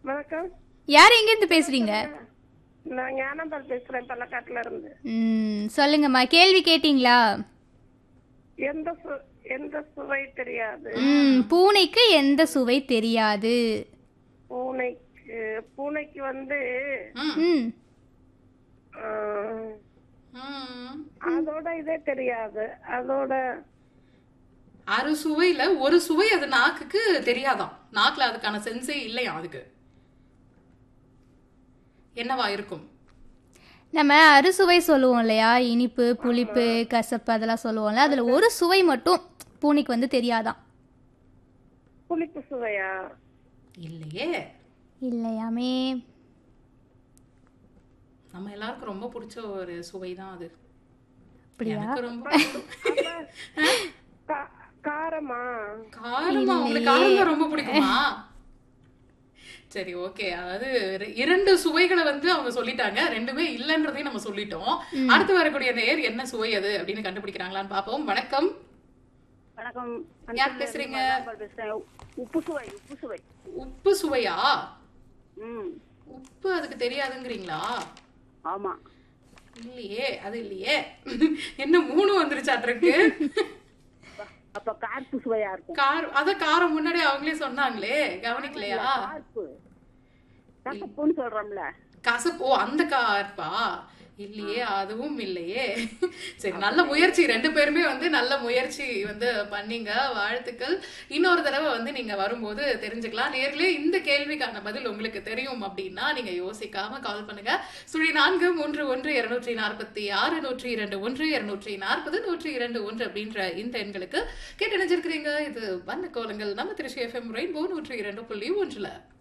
வணக்கம் யார் எங்கேருந்து பேசுறீங்க நான் ஞானம்பால் பேசுறேன் பல்லக்காட்டுல இருந்து ம் சொல்லுங்கம்மா கேள்வி கேட்டிங்களா எந்த சு- எந்த சுவை தெரியாது ம் பூனைக்கு எந்த சுவை தெரியாது பூனைக்கு பூனைக்கு வந்து ம், ம் ஆஹ், ம். அதோட இதே தெரியாது அதோட அறு சுவையில ஒரு சுவை அது நாக்குக்கு தெரியாதாம் நாக்குல அதுக்கான சென்ஸே இல்லையா அதுக்கு என்னவா இருக்கும் நம்ம அறுசுவை சொல்லுவோம் இல்லையா இனிப்பு புளிப்பு கசப்பு அதெல்லாம் சொல்லுவோம்ல அதுல ஒரு சுவை மட்டும் பூனைக்கு வந்து தெரியாதாம் புளிப்பு சுவையா இல்லையே இல்லையாமே நம்ம எல்லாருக்கும் ரொம்ப பிடிச்ச ஒரு சுவை தான் அது அப்படியா எனக்கு ரொம்ப கா- காரமா காரமா உங்களுக்கு காரம் தான் ரொம்ப பிடிக்குமா சரி ஓகே அதாவது இர- இரண்டு சுவைகளை வந்து அவங்க சொல்லிட்டாங்க ரெண்டுமே இல்லைன்றதையும் நம்ம சொல்லிட்டோம் அடுத்து வரக்கூடிய நேர் என்ன சுவை அது அப்படின்னு கண்டுபிடிக்கிறாங்களான்னு பாப்போம் வணக்கம் வணக்கம் யார் பேசுறீங்க? மலர்பால் பேசுறேன் உப்பு சுவை உப்பு சுவை உப்பு சுவையா ம் உப்பு அதுக்கு தெரியாதுங்கிறீங்களா ஆமா இல்லையே அது இல்லையே என்ன மூணு வந்துருச்சாட்டிருக்கு அப்ப கார்ப்பு சுவையா இருக்கும் காரம் அத காரம் முன்னாடி அவங்களே சொன்னாங்களே கவனிக்கலையா கார்ப்பு கசப்புன்னு சொல்றோம்ல கசப்பு ஓ அந்த கார்ப்பா இல்லையே அதுவும் இல்லையே சரி நல்ல முயற்சி ரெண்டு பேருமே வந்து நல்ல முயற்சி வந்து பண்ணீங்க வாழ்த்துக்கள் இன்னொரு தடவை வந்து நீங்க வரும்போது தெரிஞ்சுக்கலாம் நேர்களே இந்த கேள்விக்கான பதில் உங்களுக்கு தெரியும் அப்படின்னா நீங்க யோசிக்காம கால் பண்ணுங்க சுழி நான்கு மூன்று ஒன்று இருநூற்றி நாற்பத்தி ஆறு நூற்றி இரண்டு ஒன்று இருநூற்றி நாற்பது நூற்றி இரண்டு ஒன்று அப்படின்ற இந்த எண்களுக்கு கேட்டு நினைச்சிருக்கிறீங்க இது வண்ண கோலங்கள் நம்ம திருச்சி எஃப்எம் ரெயின்போ நூற்றி இரண்டு புள்ளி ஒன்றுல